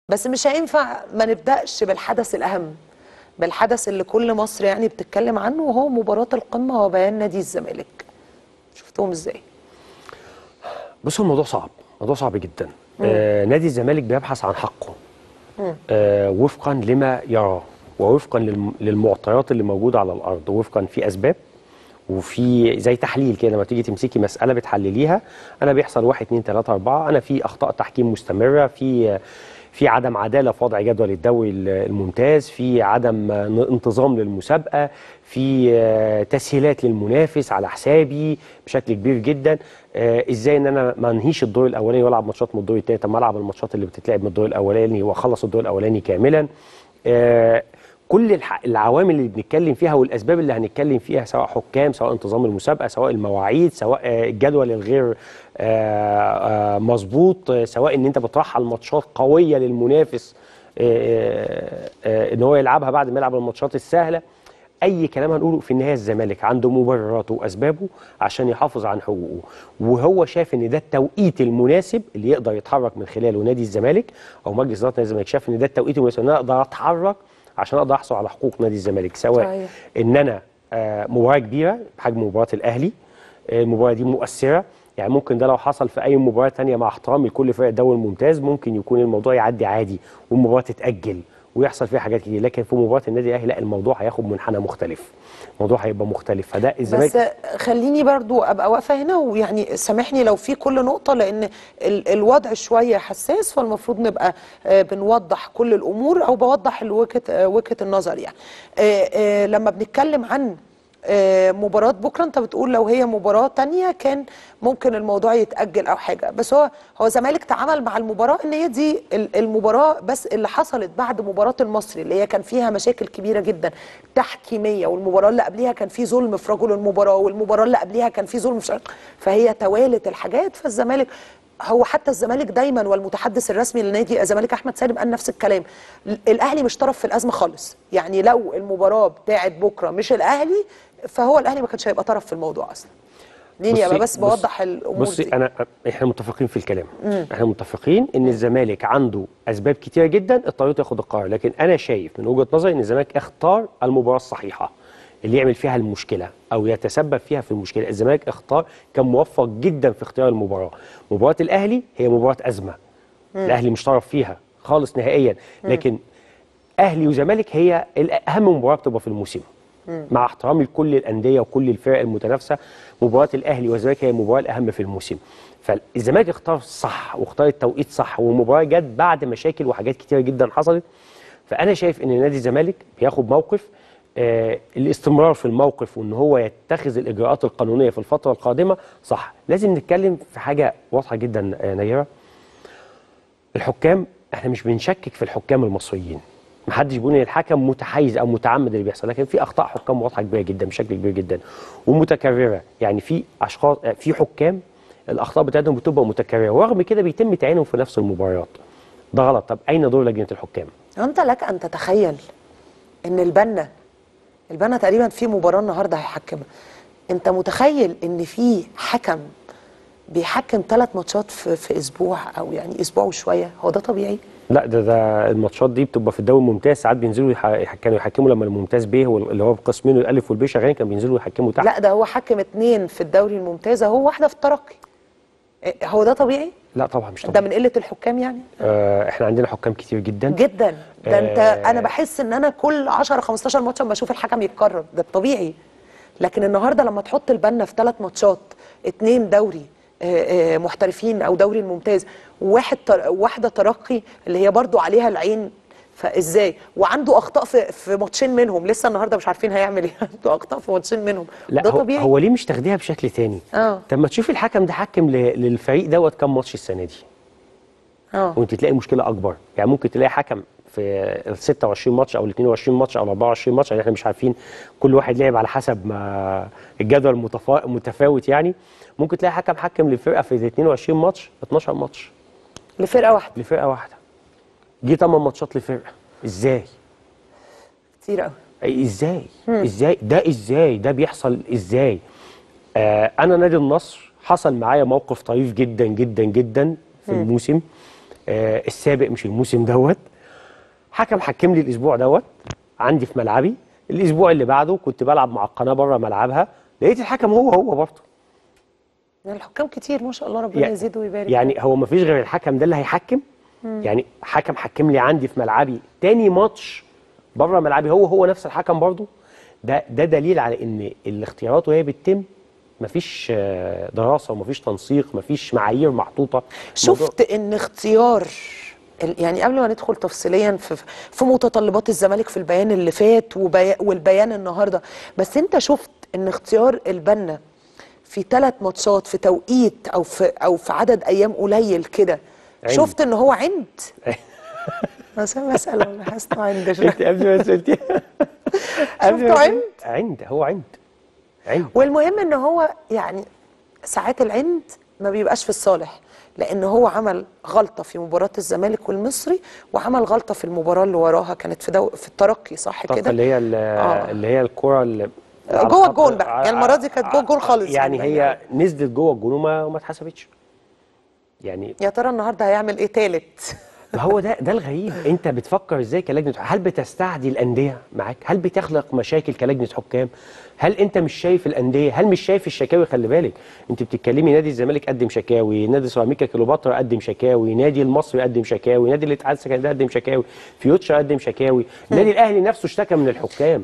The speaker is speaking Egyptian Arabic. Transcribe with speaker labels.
Speaker 1: بس مش هينفع ما نبداش بالحدث الاهم بالحدث اللي كل مصر يعني بتتكلم عنه وهو مباراه القمه وبيان نادي الزمالك شفتهم ازاي
Speaker 2: بص هو الموضوع صعب موضوع صعب جدا آه نادي الزمالك بيبحث عن حقه آه وفقا لما يراه ووفقا للم- للمعطيات اللي موجوده على الارض وفقا في اسباب وفي زي تحليل كده لما تيجي تمسكي مساله بتحلليها انا بيحصل واحد اتنين تلاته اربعه انا في اخطاء تحكيم مستمره في في عدم عداله في وضع جدول الدوري الممتاز في عدم انتظام للمسابقه في آه، تسهيلات للمنافس على حسابي بشكل كبير جدا آه، ازاي ان انا ما انهيش الدور الاولاني والعب ماتشات من الدور الثاني طب ما العب الماتشات اللي بتتلعب من الدور الاولاني واخلص الدور الاولاني كاملا آه، كل الح- العوامل اللي بنتكلم فيها والاسباب اللي هنتكلم فيها سواء حكام سواء انتظام المسابقه سواء المواعيد سواء آه، الجدول الغير آه، آه، مظبوط آه، سواء ان انت بترحل ماتشات قويه للمنافس آه، آه، ان هو يلعبها بعد ما يلعب الماتشات السهله اي كلام هنقوله في النهايه الزمالك عنده مبرراته واسبابه عشان يحافظ عن حقوقه وهو شايف ان ده التوقيت المناسب اللي يقدر يتحرك من خلاله نادي الزمالك او مجلس اداره نادي الزمالك شاف ان ده التوقيت المناسب ان انا اقدر اتحرك عشان اقدر احصل على حقوق نادي الزمالك سواء
Speaker 1: صحيح.
Speaker 2: ان انا آه، مباراه كبيره بحجم مباراه الاهلي آه، المباراه دي مؤثره يعني ممكن ده لو حصل في اي مباراه تانية مع احترامي لكل فرق الدوري الممتاز ممكن يكون الموضوع يعدي عادي والمباراه تتاجل ويحصل فيها حاجات كتير لكن في مباراه النادي الاهلي لا الموضوع هياخد منحنى مختلف الموضوع هيبقى مختلف فده الزمالك
Speaker 1: بس خليني برضو ابقى واقفه هنا ويعني سامحني لو في كل نقطه لان ال- الوضع شويه حساس فالمفروض نبقى آه، بنوضح كل الامور او بوضح وجهه آه، وجهه النظر يعني آه، آه، لما بنتكلم عن آه، مباراة بكرة انت بتقول لو هي مباراة تانية كان ممكن الموضوع يتأجل او حاجة بس هو هو زمالك تعامل مع المباراة ان هي دي ال- المباراة بس اللي حصلت بعد مباراة المصري اللي هي كان فيها مشاكل كبيرة جدا تحكيمية والمباراة اللي قبليها كان في ظلم في رجل المباراة والمباراة اللي قبليها كان في ظلم في شر- فهي توالت الحاجات فالزمالك هو حتى الزمالك دايما والمتحدث الرسمي لنادي الزمالك احمد سالم قال نفس الكلام ال- الاهلي مش طرف في الازمه خالص يعني لو المباراه بتاعت بكره مش الاهلي فهو الاهلي ما كانش هيبقى طرف في الموضوع اصلا ليني ابقى بس
Speaker 2: بصي-
Speaker 1: بوضح الامور
Speaker 2: بصي
Speaker 1: دي
Speaker 2: انا احنا متفقين في الكلام احنا متفقين ان الزمالك عنده اسباب كتيره جدا اضطريت ياخد القرار لكن انا شايف من وجهه نظري ان الزمالك اختار المباراه الصحيحه اللي يعمل فيها المشكله او يتسبب فيها في المشكله الزمالك اختار كان موفق جدا في اختيار المباراه مباراه الاهلي هي مباراه ازمه الاهلي مش طرف فيها خالص نهائيا لكن اهلي وزمالك هي اهم مباراه بتبقى في الموسم مع احترامي لكل الانديه وكل الفرق المتنافسه مباراه الاهلي والزمالك هي المباراه الاهم في الموسم فالزمالك اختار صح واختار التوقيت صح والمباراه جت بعد مشاكل وحاجات كتيره جدا حصلت فانا شايف ان نادي الزمالك بياخد موقف آه الاستمرار في الموقف وان هو يتخذ الاجراءات القانونيه في الفتره القادمه صح لازم نتكلم في حاجه واضحه جدا آه نيره الحكام احنا مش بنشكك في الحكام المصريين محدش بيقول ان الحكم متحيز او متعمد اللي بيحصل لكن في اخطاء حكام واضحه كبيره جدا بشكل كبير جدا ومتكرره يعني في اشخاص في حكام الاخطاء بتاعتهم بتبقى متكرره ورغم كده بيتم تعيينهم في نفس المباريات ده غلط طب اين دور لجنه الحكام
Speaker 1: انت لك ان تتخيل ان البنا البنا تقريبا في مباراه النهارده هيحكمها انت متخيل ان في حكم بيحكم ثلاث ماتشات في, في اسبوع او يعني اسبوع وشويه هو ده طبيعي
Speaker 2: لا ده ده الماتشات دي بتبقى في الدوري الممتاز ساعات بينزلوا يح- كانوا يحكموا لما الممتاز ب هو اللي هو بقسمين الالف والب شغالين كانوا بينزلوا يحكموا تحت
Speaker 1: لا ده هو حكم اتنين في الدوري الممتاز هو واحده في الترقي إيه، هو ده طبيعي
Speaker 2: لا طبعا مش
Speaker 1: ده
Speaker 2: طبعا
Speaker 1: من قله الحكام يعني
Speaker 2: آه احنا عندنا حكام كتير جدا
Speaker 1: جدا ده انت
Speaker 2: آه.
Speaker 1: انا بحس ان انا كل 10 15 ماتش اما بشوف الحكم يتكرر ده الطبيعي لكن النهارده لما تحط البنا في ثلاث ماتشات اتنين دوري آه، آه، محترفين او دوري الممتاز وواحد تر... واحده ترقي اللي هي برضو عليها العين فازاي وعنده اخطاء في في ماتشين منهم لسه النهارده مش عارفين هيعمل ايه عنده اخطاء في ماتشين منهم
Speaker 2: لا
Speaker 1: ده
Speaker 2: هو,
Speaker 1: طبيعي
Speaker 2: هو ليه مش تاخديها بشكل تاني
Speaker 1: اه
Speaker 2: طب ما تشوفي الحكم ده حكم ل- للفريق دوت كام ماتش السنه دي
Speaker 1: اه
Speaker 2: وانت تلاقي مشكله اكبر يعني ممكن تلاقي حكم في ال 26 ماتش او ال 22 ماتش او ال 24 ماتش يعني احنا مش عارفين كل واحد لعب على حسب ما الجدول متفا... متفاوت يعني ممكن تلاقي حكم حكم للفرقه في ال 22 ماتش 12 ماتش
Speaker 1: لفرقه واحده
Speaker 2: لفرقه واحده جه 8 ماتشات لفرقه ازاي
Speaker 1: كتير قوي
Speaker 2: ازاي ازاي ده ازاي ده بيحصل ازاي آه انا نادي النصر حصل معايا موقف طريف جدا جدا جدا في الموسم آه السابق مش الموسم دوت حكم حكم لي الاسبوع دوت عندي في ملعبي الاسبوع اللي بعده كنت بلعب مع القناه بره ملعبها لقيت الحكم هو هو برضه
Speaker 1: يعني الحكام كتير ما شاء الله ربنا
Speaker 2: يعني-
Speaker 1: يزيد ويبارك
Speaker 2: يعني هو ما فيش غير الحكم ده اللي هيحكم يعني حكم حكم لي عندي في ملعبي تاني ماتش بره ملعبي هو هو نفس الحكم برضه ده ده دليل على ان الاختيارات وهي بتتم مفيش آه، دراسه ومفيش تنسيق مفيش معايير محطوطه الموضوع-
Speaker 1: شفت ان اختيار ال- يعني قبل ما ندخل تفصيليا في في متطلبات الزمالك في البيان اللي فات وبي والبيان النهارده بس انت شفت ان اختيار البنا في ثلاث ماتشات في توقيت او في او في عدد ايام قليل كده
Speaker 2: عند.
Speaker 1: شفت ان هو عند بس انا بسال ولا حاسس إنه عند
Speaker 2: انت قبل ما سالتي قبل ما
Speaker 1: شفته عند؟
Speaker 2: عند هو عند عند
Speaker 1: والمهم ان هو يعني ساعات العند ما بيبقاش في الصالح لان هو عمل غلطه في مباراه الزمالك والمصري وعمل غلطه في المباراه اللي وراها كانت في دو... في الترقي صح
Speaker 2: الطاقة
Speaker 1: كده
Speaker 2: اللي هي ال-
Speaker 1: آه.
Speaker 2: اللي هي الكرة اللي على
Speaker 1: جوه
Speaker 2: خط-
Speaker 1: الجون بقى.
Speaker 2: ع-
Speaker 1: يعني المرة دي كانت جوه الجون خالص
Speaker 2: يعني
Speaker 1: يعني.
Speaker 2: هي نزلت جوه الجون وما وما اتحسبتش يعني
Speaker 1: يا ترى النهارده هيعمل ايه تالت
Speaker 2: ما هو ده ده الغريب انت بتفكر ازاي كلجنه هل بتستعدي الانديه معاك هل بتخلق مشاكل كلجنه حكام هل انت مش شايف الانديه هل مش شايف الشكاوي خلي بالك انت بتتكلمي نادي الزمالك قدم شكاوي نادي سيراميكا كليوباترا قدم شكاوي نادي المصري قدم شكاوي نادي الاتحاد السكندري قدم شكاوي فيوتشر قدم شكاوي النادي الاهلي نفسه اشتكى من الحكام